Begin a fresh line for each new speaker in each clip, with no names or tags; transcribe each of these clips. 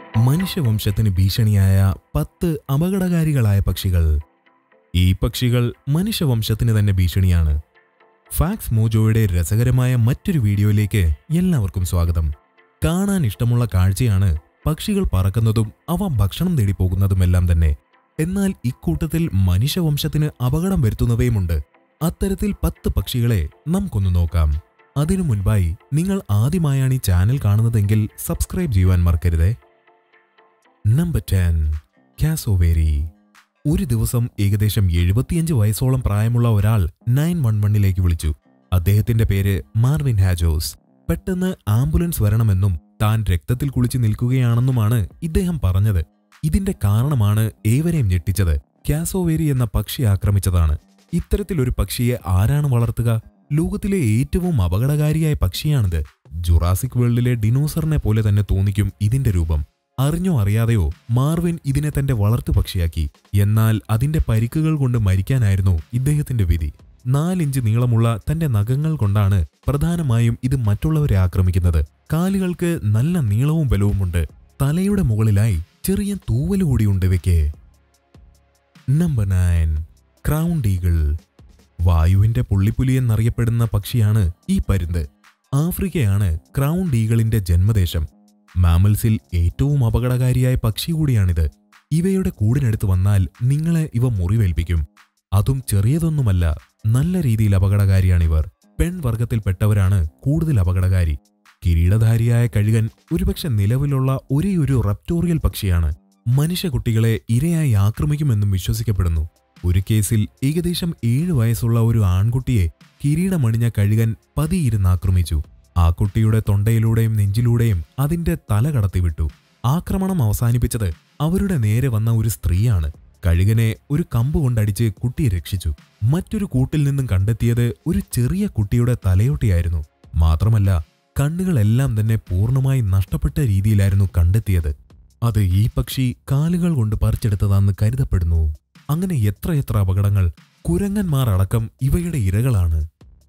മനുഷ്യവംശത്തിന് ഭീഷണിയായ പത്ത് അപകടകാരികളായ പക്ഷികൾ ഈ പക്ഷികൾ മനുഷ്യവംശത്തിന് തന്നെ ഭീഷണിയാണ് ഫാക്സ് മോജോയുടെ രസകരമായ മറ്റൊരു വീഡിയോയിലേക്ക് എല്ലാവർക്കും സ്വാഗതം കാണാൻ ഇഷ്ടമുള്ള കാഴ്ചയാണ് പക്ഷികൾ പറക്കുന്നതും അവ ഭക്ഷണം തേടി പോകുന്നതുമെല്ലാം തന്നെ എന്നാൽ ഇക്കൂട്ടത്തിൽ മനുഷ്യവംശത്തിന് അപകടം വരുത്തുന്നവയുമുണ്ട് അത്തരത്തിൽ പത്ത് പക്ഷികളെ നമുക്കൊന്ന് നോക്കാം അതിനു മുൻപായി നിങ്ങൾ ആദ്യമായാണ് ഈ ചാനൽ കാണുന്നതെങ്കിൽ സബ്സ്ക്രൈബ് ചെയ്യുവാൻ മറക്കരുതേ നമ്പർ ടെൻ കാസോവേരി ഒരു ദിവസം ഏകദേശം എഴുപത്തിയഞ്ച് വയസ്സോളം പ്രായമുള്ള ഒരാൾ നയൻ വൺ വണ്ണിലേക്ക് വിളിച്ചു അദ്ദേഹത്തിന്റെ പേര് മാർവിൻ ഹാജോസ് പെട്ടെന്ന് ആംബുലൻസ് വരണമെന്നും താൻ രക്തത്തിൽ കുളിച്ചു നിൽക്കുകയാണെന്നുമാണ് ഇദ്ദേഹം പറഞ്ഞത് ഇതിന്റെ കാരണമാണ് ഏവരെയും ഞെട്ടിച്ചത് കാസോവേരി എന്ന പക്ഷി ആക്രമിച്ചതാണ് ഇത്തരത്തിലൊരു പക്ഷിയെ ആരാണ് വളർത്തുക ലോകത്തിലെ ഏറ്റവും അപകടകാരിയായ പക്ഷിയാണിത് ജുറാസിക് വേൾഡിലെ ഡിനോസറിനെ പോലെ തന്നെ തോന്നിക്കും ഇതിന്റെ രൂപം അറിഞ്ഞോ അറിയാതെയോ മാർവിൻ ഇതിനെ തന്റെ വളർത്തു പക്ഷിയാക്കി എന്നാൽ അതിന്റെ പരിക്കുകൾ കൊണ്ട് മരിക്കാനായിരുന്നു ഇദ്ദേഹത്തിന്റെ വിധി നാലിഞ്ച് നീളമുള്ള തന്റെ നഖങ്ങൾ കൊണ്ടാണ് പ്രധാനമായും ഇത് മറ്റുള്ളവരെ ആക്രമിക്കുന്നത് കാലുകൾക്ക് നല്ല നീളവും ബലവുമുണ്ട് തലയുടെ മുകളിലായി ചെറിയ തൂവല് കൂടിയുണ്ട് ഇവയ്ക്ക് നമ്പർ നയൻ ക്രൗൺ ഈഗിൾ വായുവിന്റെ പുള്ളിപ്പുലി എന്നറിയപ്പെടുന്ന പക്ഷിയാണ് ഈ പരുന്ത് ആഫ്രിക്കയാണ് ക്രൗൺ ഈഗിളിന്റെ ജന്മദേശം മാമൽസിൽ ഏറ്റവും അപകടകാരിയായ പക്ഷി കൂടിയാണിത് ഇവയുടെ കൂടിനടുത്ത് വന്നാൽ നിങ്ങളെ ഇവ മുറിവേൽപ്പിക്കും അതും ചെറിയതൊന്നുമല്ല നല്ല രീതിയിൽ അപകടകാരിയാണിവർ പെൺവർഗത്തിൽപ്പെട്ടവരാണ് കൂടുതൽ അപകടകാരി കിരീടധാരിയായ കഴുകൻ ഒരുപക്ഷെ നിലവിലുള്ള ഒരേയൊരു റപ്റ്റോറിയൽ പക്ഷിയാണ് മനുഷ്യകുട്ടികളെ ഇരയായി ആക്രമിക്കുമെന്നും വിശ്വസിക്കപ്പെടുന്നു ഒരു കേസിൽ ഏകദേശം ഏഴ് വയസ്സുള്ള ഒരു ആൺകുട്ടിയെ കിരീടമണിഞ്ഞ കഴുകൻ പതിയിരുന്ന് ആക്രമിച്ചു ആ കുട്ടിയുടെ തൊണ്ടയിലൂടെയും നെഞ്ചിലൂടെയും അതിന്റെ തല കടത്തിവിട്ടു ആക്രമണം അവസാനിപ്പിച്ചത് അവരുടെ നേരെ വന്ന ഒരു സ്ത്രീയാണ് കഴുകനെ ഒരു കമ്പ് കൊണ്ടടിച്ച് കുട്ടിയെ രക്ഷിച്ചു മറ്റൊരു കൂട്ടിൽ നിന്നും കണ്ടെത്തിയത് ഒരു ചെറിയ കുട്ടിയുടെ തലയോട്ടിയായിരുന്നു മാത്രമല്ല കണ്ണുകളെല്ലാം തന്നെ പൂർണ്ണമായി നഷ്ടപ്പെട്ട രീതിയിലായിരുന്നു കണ്ടെത്തിയത് അത് ഈ പക്ഷി കാലുകൾ കൊണ്ട് പറിച്ചെടുത്തതാണെന്ന് കരുതപ്പെടുന്നു അങ്ങനെ എത്രയെത്ര അപകടങ്ങൾ കുരങ്ങന്മാർ അടക്കം ഇവയുടെ ഇരകളാണ്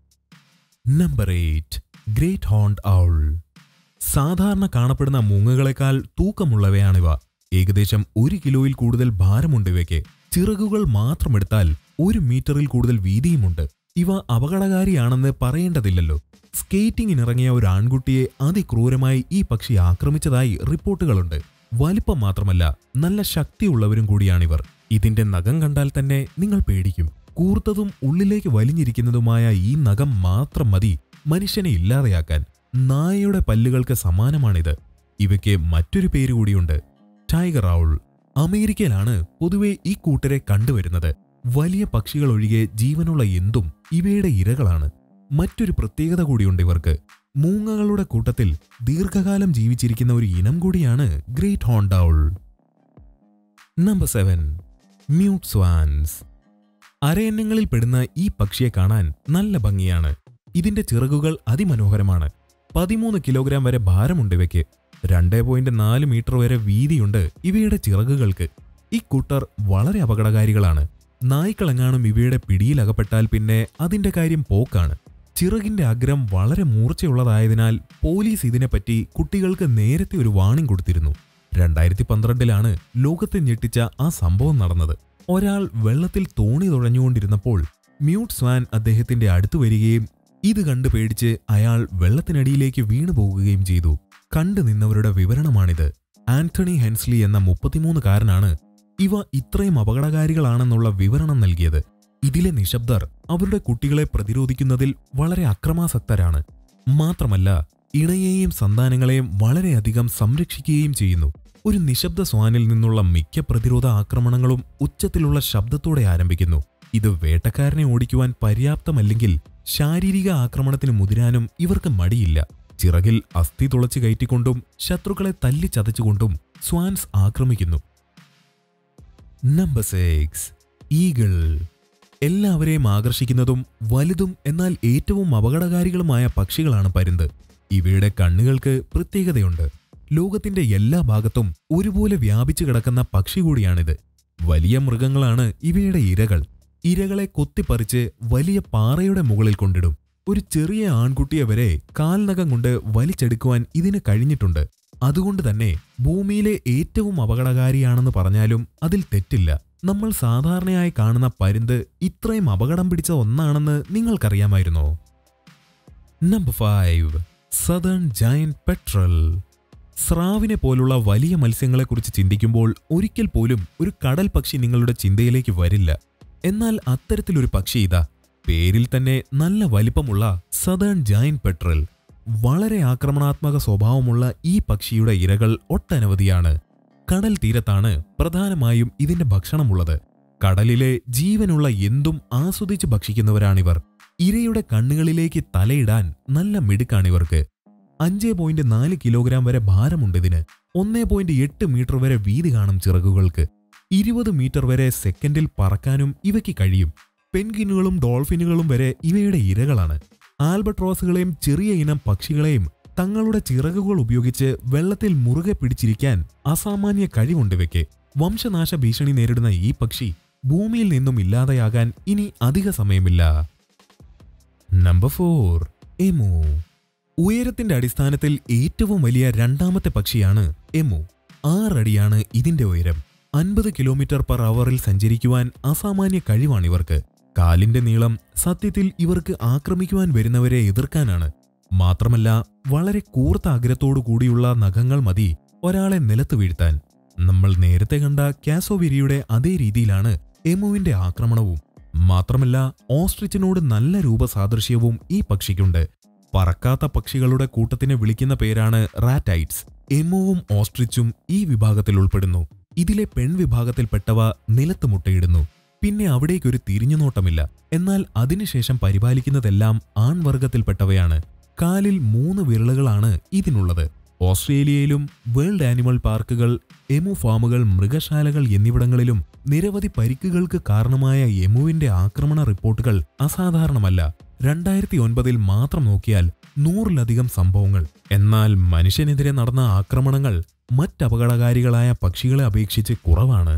number eight great horned owl സാധാരണ കാണപ്പെടുന്ന മൂങ്ങകളെക്കാൾ തൂക്കമുള്ളവയാണിവ ഏകദേശം ഒരു കിലോയിൽ കൂടുതൽ ഭാരമുണ്ട് ഇവയ്ക്ക് ചിറകുകൾ മാത്രമെടുത്താൽ ഒരു മീറ്ററിൽ കൂടുതൽ വീതിയുമുണ്ട് ഇവ അപകടകാരിയാണെന്ന് പറയേണ്ടതില്ലല്ലോ സ്കേറ്റിംഗിനിറങ്ങിയ ഒരു ആൺകുട്ടിയെ അതിക്രൂരമായി ഈ പക്ഷി ആക്രമിച്ചതായി റിപ്പോർട്ടുകളുണ്ട് വലിപ്പം മാത്രമല്ല നല്ല ശക്തിയുള്ളവരും കൂടിയാണിവർ ഇതിന്റെ നഖം കണ്ടാൽ തന്നെ നിങ്ങൾ പേടിക്കും കൂർത്തതും ഉള്ളിലേക്ക് വലിഞ്ഞിരിക്കുന്നതുമായ ഈ നഖം മാത്രം മതി മനുഷ്യനെ ഇല്ലാതെയാക്കാൻ നായയുടെ പല്ലുകൾക്ക് സമാനമാണിത് ഇവയ്ക്ക് മറ്റൊരു പേര് കൂടിയുണ്ട് ടൈഗർ ഔൾ അമേരിക്കയിലാണ് പൊതുവെ ഈ കൂട്ടരെ കണ്ടുവരുന്നത് വലിയ പക്ഷികൾ ഒഴികെ ജീവനുള്ള എന്തും ഇവയുടെ ഇരകളാണ് മറ്റൊരു പ്രത്യേകത കൂടിയുണ്ട് ഇവർക്ക് മൂങ്ങകളുടെ കൂട്ടത്തിൽ ദീർഘകാലം ജീവിച്ചിരിക്കുന്ന ഒരു ഇനം കൂടിയാണ് great horned owl number seven mute swans അരയന്നങ്ങളിൽ പെടുന്ന ഈ പക്ഷിയെ കാണാൻ നല്ല ഭംഗിയാണ് ഇതിന്റെ ചിറകുകൾ അതിമനോഹരമാണ് പതിമൂന്ന് കിലോഗ്രാം വരെ ഭാരമുണ്ട് ഇവയ്ക്ക് രണ്ട് പോയിന്റ് നാല് മീറ്റർ വരെ വീതിയുണ്ട് ഇവയുടെ ചിറകുകൾക്ക് ഈ കൂട്ടർ വളരെ അപകടകാരികളാണ് നായ്ക്കളെങ്ങാനും ഇവയുടെ പിടിയിലകപ്പെട്ടാൽ പിന്നെ അതിന്റെ കാര്യം പോക്കാണ് ചിറകിന്റെ അഗ്രം വളരെ മൂർച്ചയുള്ളതായതിനാൽ പോലീസ് ഇതിനെപ്പറ്റി കുട്ടികൾക്ക് നേരത്തെ ഒരു വാണിംഗ് കൊടുത്തിരുന്നു രണ്ടായിരത്തി പന്ത്രണ്ടിലാണ് ലോകത്തെ ഞെട്ടിച്ച ആ സംഭവം നടന്നത് ഒരാൾ വെള്ളത്തിൽ തോണി തുഴഞ്ഞുകൊണ്ടിരുന്നപ്പോൾ മ്യൂട്ട് സ്വാൻ അദ്ദേഹത്തിന്റെ അടുത്തു വരികയും ഇത് കണ്ട് പേടിച്ച് അയാൾ വെള്ളത്തിനടിയിലേക്ക് വീണു പോകുകയും ചെയ്തു കണ്ടു നിന്നവരുടെ വിവരണമാണിത് ആന്റണി ഹെൻസ്ലി എന്ന മുപ്പത്തിമൂന്നുകാരനാണ് ഇവ ഇത്രയും അപകടകാരികളാണെന്നുള്ള വിവരണം നൽകിയത് ഇതിലെ നിശബ്ദർ അവരുടെ കുട്ടികളെ പ്രതിരോധിക്കുന്നതിൽ വളരെ അക്രമാസക്തരാണ് മാത്രമല്ല ഇണയെയും സന്താനങ്ങളെയും വളരെയധികം സംരക്ഷിക്കുകയും ചെയ്യുന്നു ഒരു നിശബ്ദ സ്വാനിൽ നിന്നുള്ള മിക്ക പ്രതിരോധ ആക്രമണങ്ങളും ഉച്ചത്തിലുള്ള ശബ്ദത്തോടെ ആരംഭിക്കുന്നു ഇത് വേട്ടക്കാരനെ ഓടിക്കുവാൻ പര്യാപ്തമല്ലെങ്കിൽ ശാരീരിക ആക്രമണത്തിന് മുതിരാനും ഇവർക്ക് മടിയില്ല ചിറകിൽ അസ്ഥി തുളച്ചു കയറ്റിക്കൊണ്ടും ശത്രുക്കളെ തല്ലിച്ചതച്ചുകൊണ്ടും സ്വാൻസ് ആക്രമിക്കുന്നു നമ്പർ സിക്സ് ഈഗിൾ എല്ലാവരെയും ആകർഷിക്കുന്നതും വലുതും എന്നാൽ ഏറ്റവും അപകടകാരികളുമായ പക്ഷികളാണ് പരുന്ത് ഇവയുടെ കണ്ണുകൾക്ക് പ്രത്യേകതയുണ്ട് ലോകത്തിന്റെ എല്ലാ ഭാഗത്തും ഒരുപോലെ വ്യാപിച്ചു കിടക്കുന്ന പക്ഷി കൂടിയാണിത് വലിയ മൃഗങ്ങളാണ് ഇവയുടെ ഇരകൾ ഇരകളെ കൊത്തിപ്പറിച്ച് വലിയ പാറയുടെ മുകളിൽ കൊണ്ടിടും ഒരു ചെറിയ ആൺകുട്ടിയെ വരെ കാൽനകം കൊണ്ട് വലിച്ചെടുക്കുവാൻ ഇതിന് കഴിഞ്ഞിട്ടുണ്ട് അതുകൊണ്ട് തന്നെ ഭൂമിയിലെ ഏറ്റവും അപകടകാരിയാണെന്ന് പറഞ്ഞാലും അതിൽ തെറ്റില്ല നമ്മൾ സാധാരണയായി കാണുന്ന പരുന്ത് ഇത്രയും അപകടം പിടിച്ച ഒന്നാണെന്ന് നിങ്ങൾക്കറിയാമായിരുന്നോ number five southern giant petrel സ്രാവിനെ പോലുള്ള വലിയ മത്സ്യങ്ങളെക്കുറിച്ച് ചിന്തിക്കുമ്പോൾ ഒരിക്കൽ പോലും ഒരു കടൽ പക്ഷി നിങ്ങളുടെ ചിന്തയിലേക്ക് വരില്ല എന്നാൽ അത്തരത്തിലൊരു പക്ഷി ഇതാ പേരിൽ തന്നെ നല്ല വലിപ്പമുള്ള സദേൺ ജയന്റ് പെട്രൽ വളരെ ആക്രമണാത്മക സ്വഭാവമുള്ള ഈ പക്ഷിയുടെ ഇരകൾ ഒട്ടനവധിയാണ് കടൽ തീരത്താണ് പ്രധാനമായും ഇതിന്റെ ഭക്ഷണമുള്ളത് കടലിലെ ജീവനുള്ള എന്തും ആസ്വദിച്ച് ഭക്ഷിക്കുന്നവരാണിവർ ഇരയുടെ കണ്ണുകളിലേക്ക് തലയിടാൻ നല്ല മിടുക്കാണിവർക്ക് അഞ്ച് പോയിന്റ് നാല് കിലോഗ്രാം വരെ ഭാരമുണ്ടിതിന് ഒന്നേ പോയിന്റ് എട്ട് മീറ്റർ വരെ വീതി കാണും ചിറകുകൾക്ക് ഇരുപത് മീറ്റർ വരെ സെക്കൻഡിൽ പറക്കാനും ഇവയ്ക്ക് കഴിയും പെൻഗിനുകളും ഡോൾഫിനുകളും വരെ ഇവയുടെ ഇരകളാണ് ആൽബട്രോസുകളെയും ചെറിയ ഇനം പക്ഷികളെയും തങ്ങളുടെ ചിറകുകൾ ഉപയോഗിച്ച് വെള്ളത്തിൽ മുറുകെ പിടിച്ചിരിക്കാൻ അസാമാന്യ കഴിവുണ്ട് ഇവയ്ക്ക് വംശനാശ ഭീഷണി നേരിടുന്ന ഈ പക്ഷി ഭൂമിയിൽ നിന്നും ഇല്ലാതെയാകാൻ ഇനി അധിക സമയമില്ല നമ്പർ ഫോർ എമു ഉയരത്തിന്റെ അടിസ്ഥാനത്തിൽ ഏറ്റവും വലിയ രണ്ടാമത്തെ പക്ഷിയാണ് എമു ആറടിയാണ് ഇതിന്റെ ഉയരം അൻപത് കിലോമീറ്റർ പെർ അവറിൽ സഞ്ചരിക്കുവാൻ അസാമാന്യ കഴിവാണിവർക്ക് കാലിന്റെ നീളം സത്യത്തിൽ ഇവർക്ക് ആക്രമിക്കുവാൻ വരുന്നവരെ എതിർക്കാനാണ് മാത്രമല്ല വളരെ കൂർത്ത അഗ്രത്തോടു കൂടിയുള്ള നഖങ്ങൾ മതി ഒരാളെ നിലത്ത് വീഴ്ത്താൻ നമ്മൾ നേരത്തെ കണ്ട കാസോവിരിയുടെ അതേ രീതിയിലാണ് എമുവിന്റെ ആക്രമണവും മാത്രമല്ല ഓസ്ട്രിച്ചിനോട് നല്ല രൂപസാദൃശ്യവും ഈ പക്ഷിക്കുണ്ട് പറക്കാത്ത പക്ഷികളുടെ കൂട്ടത്തിനെ വിളിക്കുന്ന പേരാണ് റാറ്റൈറ്റ്സ് എമുവും ഓസ്ട്രിച്ചും ഈ വിഭാഗത്തിൽ ഉൾപ്പെടുന്നു ഇതിലെ പെൺവിഭാഗത്തിൽപ്പെട്ടവ നിലത്ത് മുട്ടയിടുന്നു പിന്നെ അവിടേക്കൊരു തിരിഞ്ഞുനോട്ടമില്ല എന്നാൽ അതിനുശേഷം പരിപാലിക്കുന്നതെല്ലാം ആൺവർഗത്തിൽപ്പെട്ടവയാണ് കാലിൽ മൂന്ന് വിരലുകളാണ് ഇതിനുള്ളത് ഓസ്ട്രേലിയയിലും വേൾഡ് ആനിമൽ പാർക്കുകൾ എമു ഫാമുകൾ മൃഗശാലകൾ എന്നിവിടങ്ങളിലും നിരവധി പരിക്കുകൾക്ക് കാരണമായ എമുവിന്റെ ആക്രമണ റിപ്പോർട്ടുകൾ അസാധാരണമല്ല രണ്ടായിരത്തി ഒൻപതിൽ മാത്രം നോക്കിയാൽ നൂറിലധികം സംഭവങ്ങൾ എന്നാൽ മനുഷ്യനെതിരെ നടന്ന ആക്രമണങ്ങൾ മറ്റപകടകാരികളായ പക്ഷികളെ അപേക്ഷിച്ച് കുറവാണ്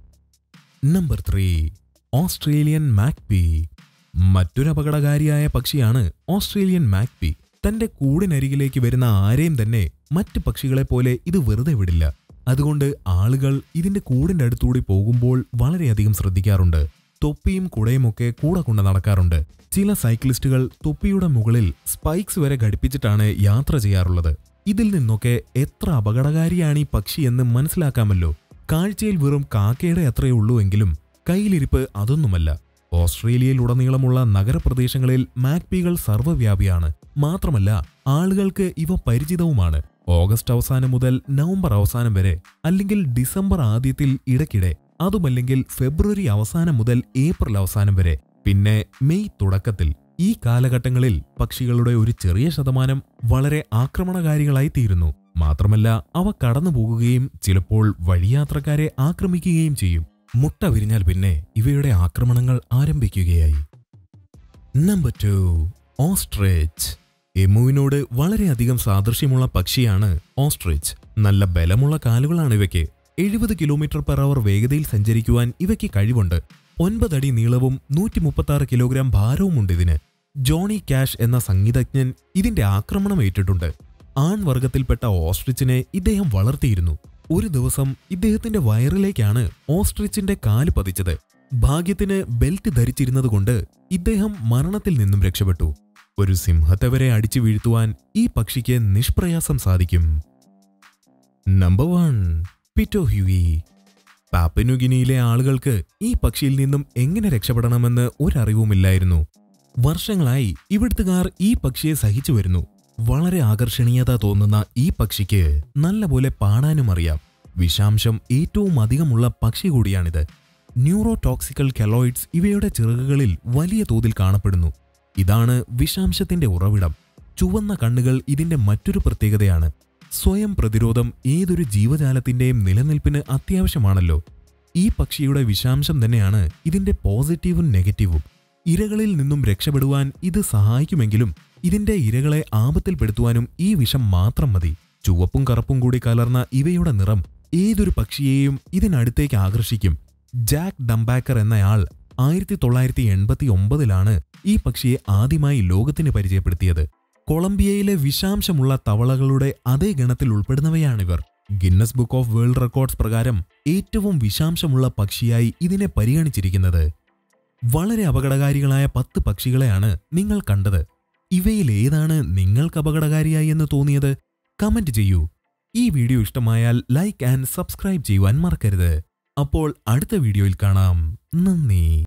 നമ്പർ ത്രീ ഓസ്ട്രേലിയൻ മാക്പി മറ്റൊരു അപകടകാരിയായ പക്ഷിയാണ് ഓസ്ട്രേലിയൻ മാക്പി തന്റെ കൂടിനരികിലേക്ക് വരുന്ന ആരെയും തന്നെ മറ്റ് പക്ഷികളെ പോലെ ഇത് വെറുതെ വിടില്ല അതുകൊണ്ട് ആളുകൾ ഇതിന്റെ കൂടിന്റെ അടുത്തൂടി പോകുമ്പോൾ വളരെയധികം ശ്രദ്ധിക്കാറുണ്ട് തൊപ്പിയും കുടയുമൊക്കെ കൂടെ കൊണ്ട് നടക്കാറുണ്ട് ചില സൈക്ലിസ്റ്റുകൾ തൊപ്പിയുടെ മുകളിൽ സ്പൈക്സ് വരെ ഘടിപ്പിച്ചിട്ടാണ് യാത്ര ചെയ്യാറുള്ളത് ഇതിൽ നിന്നൊക്കെ എത്ര അപകടകാരിയാണ് ഈ പക്ഷി എന്ന് മനസ്സിലാക്കാമല്ലോ കാഴ്ചയിൽ വെറും കാക്കയുടെ അത്രയേ ഉള്ളൂ എങ്കിലും കയ്യിലിരിപ്പ് അതൊന്നുമല്ല ഓസ്ട്രേലിയയിലുടനീളമുള്ള നഗരപ്രദേശങ്ങളിൽ മാക്പികൾ സർവ്വവ്യാപിയാണ് മാത്രമല്ല ആളുകൾക്ക് ഇവ പരിചിതവുമാണ് ഓഗസ്റ്റ് അവസാനം മുതൽ നവംബർ അവസാനം വരെ അല്ലെങ്കിൽ ഡിസംബർ ആദ്യത്തിൽ ഇടയ്ക്കിടെ അതുമല്ലെങ്കിൽ ഫെബ്രുവരി അവസാനം മുതൽ ഏപ്രിൽ അവസാനം വരെ പിന്നെ മെയ് തുടക്കത്തിൽ ഈ കാലഘട്ടങ്ങളിൽ പക്ഷികളുടെ ഒരു ചെറിയ ശതമാനം വളരെ ആക്രമണകാരികളായി തീരുന്നു മാത്രമല്ല അവ കടന്നുപോകുകയും ചിലപ്പോൾ വഴിയാത്രക്കാരെ ആക്രമിക്കുകയും ചെയ്യും മുട്ട വിരിഞ്ഞാൽ പിന്നെ ഇവയുടെ ആക്രമണങ്ങൾ ആരംഭിക്കുകയായി നമ്പർ ടു ഓസ്ട്രിച്ച് എമുവിനോട് വളരെയധികം സാദൃശ്യമുള്ള പക്ഷിയാണ് ഓസ്ട്രിച്ച് നല്ല ബലമുള്ള കാലുകളാണ് ഇവയ്ക്ക് എഴുപത് കിലോമീറ്റർ പെർ അവർ വേഗതയിൽ സഞ്ചരിക്കുവാൻ ഇവയ്ക്ക് കഴിവുണ്ട് ഒൻപതടി നീളവും നൂറ്റി മുപ്പത്തി കിലോഗ്രാം ഭാരവുമുണ്ട് ഇതിന് ജോണി ക്യാഷ് എന്ന സംഗീതജ്ഞൻ ഇതിന്റെ ആക്രമണം ഏറ്റിട്ടുണ്ട് ആൺവർഗത്തിൽപ്പെട്ട ഓസ്ട്രിച്ചിനെ ഇദ്ദേഹം വളർത്തിയിരുന്നു ഒരു ദിവസം ഇദ്ദേഹത്തിന്റെ വയറിലേക്കാണ് ഓസ്ട്രിച്ചിന്റെ കാല് പതിച്ചത് ഭാഗ്യത്തിന് ബെൽറ്റ് ധരിച്ചിരുന്നതുകൊണ്ട് ഇദ്ദേഹം മരണത്തിൽ നിന്നും രക്ഷപ്പെട്ടു ഒരു സിംഹത്തെ വരെ അടിച്ചു വീഴ്ത്തുവാൻ ഈ പക്ഷിക്ക് നിഷ്പ്രയാസം സാധിക്കും നമ്പർ വൺ പിറ്റോഹ്യുയി പാപ്പനുഗിനിയിലെ ആളുകൾക്ക് ഈ പക്ഷിയിൽ നിന്നും എങ്ങനെ രക്ഷപ്പെടണമെന്ന് ഒരറിവുമില്ലായിരുന്നു വർഷങ്ങളായി ഇവിടുത്തുകാർ ഈ പക്ഷിയെ സഹിച്ചു വരുന്നു വളരെ ആകർഷണീയത തോന്നുന്ന ഈ പക്ഷിക്ക് നല്ലപോലെ പാടാനും അറിയാം വിഷാംശം ഏറ്റവും അധികമുള്ള പക്ഷി കൂടിയാണിത് ന്യൂറോടോക്സിക്കൽ കെലോയിഡ്സ് ഇവയുടെ ചിറകുകളിൽ വലിയ തോതിൽ കാണപ്പെടുന്നു ഇതാണ് വിഷാംശത്തിന്റെ ഉറവിടം ചുവന്ന കണ്ണുകൾ ഇതിന്റെ മറ്റൊരു പ്രത്യേകതയാണ് സ്വയം പ്രതിരോധം ഏതൊരു ജീവജാലത്തിന്റെയും നിലനിൽപ്പിന് അത്യാവശ്യമാണല്ലോ ഈ പക്ഷിയുടെ വിഷാംശം തന്നെയാണ് ഇതിന്റെ പോസിറ്റീവും നെഗറ്റീവും ഇരകളിൽ നിന്നും രക്ഷപ്പെടുവാൻ ഇത് സഹായിക്കുമെങ്കിലും ഇതിന്റെ ഇരകളെ ആപത്തിൽപ്പെടുത്തുവാനും ഈ വിഷം മാത്രം മതി ചുവപ്പും കറുപ്പും കൂടി കലർന്ന ഇവയുടെ നിറം ഏതൊരു പക്ഷിയെയും ഇതിനടുത്തേക്ക് ആകർഷിക്കും ജാക്ക് ഡംബാക്കർ എന്നയാൾ ആയിരത്തി തൊള്ളായിരത്തി എൺപത്തി ഒമ്പതിലാണ് ഈ പക്ഷിയെ ആദ്യമായി ലോകത്തിന് പരിചയപ്പെടുത്തിയത് കൊളംബിയയിലെ വിഷാംശമുള്ള തവളകളുടെ അതേ ഗണത്തിൽ ഉൾപ്പെടുന്നവയാണിവർ Guinness book of world records പ്രകാരം ഏറ്റവും വിഷാംശമുള്ള പക്ഷിയായി ഇതിനെ പരിഗണിച്ചിരിക്കുന്നത് വളരെ അപകടകാരികളായ പത്ത് പക്ഷികളെയാണ് നിങ്ങൾ കണ്ടത് ഇവയിൽ ഏതാണ് നിങ്ങൾക്ക് അപകടകാരിയായി എന്ന് തോന്നിയത് കമന്റ് ചെയ്യൂ ഈ വീഡിയോ ഇഷ്ടമായാൽ ലൈക്ക് ആൻഡ് സബ്സ്ക്രൈബ് ചെയ്യുവാൻ മറക്കരുത് അപ്പോൾ അടുത്ത വീഡിയോയിൽ കാണാം നന്ദി